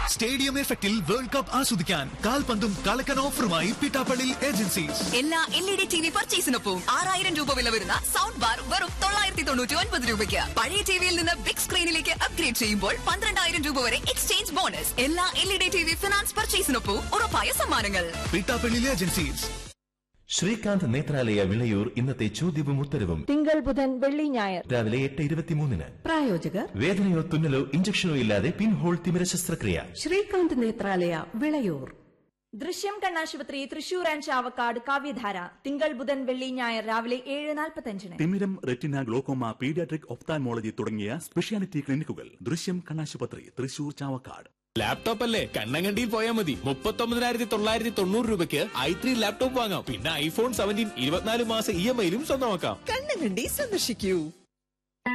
stadium എഫക്റ്റിൽ world cup ആസ്വദിക്കാൻ കാൽപന്തും കളക്കൻ ഓഫറുമായി പിട്ടാപ്പള്ളി ഏജൻസീസ് എല്ലാ L E D T V പർച്ചേസിനൊപ്പം ആറായിരം രൂപ വില വരുന്ന സൗണ്ട് ബാർ വെറും തൊള്ളായിരത്തി തൊണ്ണൂറ്റി ഒൻപത് രൂപയ്ക്ക് പഴയ ടിവിയിൽ നിന്ന് ബിഗ് സ്ക്രീനിലേക്ക് അപ്ഗ്രേഡ് ചെയ്യുമ്പോൾ പന്ത്രണ്ടായിരം രൂപ വരെ എക്സ്ചേഞ്ച് ബോണസ് എല്ലാ L E D T V finance പർച്ചേസിനൊപ്പം ഉറപ്പായ സമ്മാനങ്ങൾ പിട്ടാപ്പള്ളി ഏജൻസീസ് ശ്രീകാന്ത് നേത്രാലയ വിളയൂർ ഇന്നത്തെ ചോദ്യവും ഉത്തരവും തിങ്കൾ ബുധൻ വെള്ളി ഞായർ രാവിലെ എട്ട് ഇരുപത്തിമൂന്നിന് പ്രായോജകർ വേദനയോ തുന്നലോ ഇഞ്ചക്ഷനോ ഇല്ലാതെ പിൻഹോൾ തിമിര ശസ്ത്രക്രിയ ശ്രീകാന്ത് നേത്രാലയ വിളയൂർ ദൃശ്യം കണ്ണാശുപത്രി തൃശൂർ ആൻഡ് ചാവക്കാട് കാവ്യധാര തിങ്കൾ ബുധൻ വെള്ളി ഞായർ രാവിലെ ഏഴ് നാൽപ്പത്തഞ്ചിന് തിമിരം റെറ്റിന ഗ്ലോക്കോമ പീഡിയാട്രിക് ഒഫ്താൽമോളജി തുടങ്ങിയ സ്പെഷ്യാലിറ്റി ക്ലിനിക്കുകൾ ദൃശ്യം കണ്ണാശുപത്രി തൃശൂർ ചാവക്കാട് ലാപ്ടോപ്പ് അല്ലേ കണ്ണങ്കണ്ടിയിൽ പോയാൽ മതി മുപ്പത്തൊമ്പതിനായിരത്തി തൊള്ളായിരത്തി തൊണ്ണൂറ് രൂപയ്ക്ക് ഐ ത്രീ ലാപ്ടോപ്പ് വാങ്ങാം പിന്നെ ഐഫോൺ സെവൻറ്റീൻ ഇരുപത്തിനാല് മാസം ഇ എം ഐയിലും സ്വന്തമാക്കാം കണ്ണുകണ്ടി സന്ദർശിക്കൂ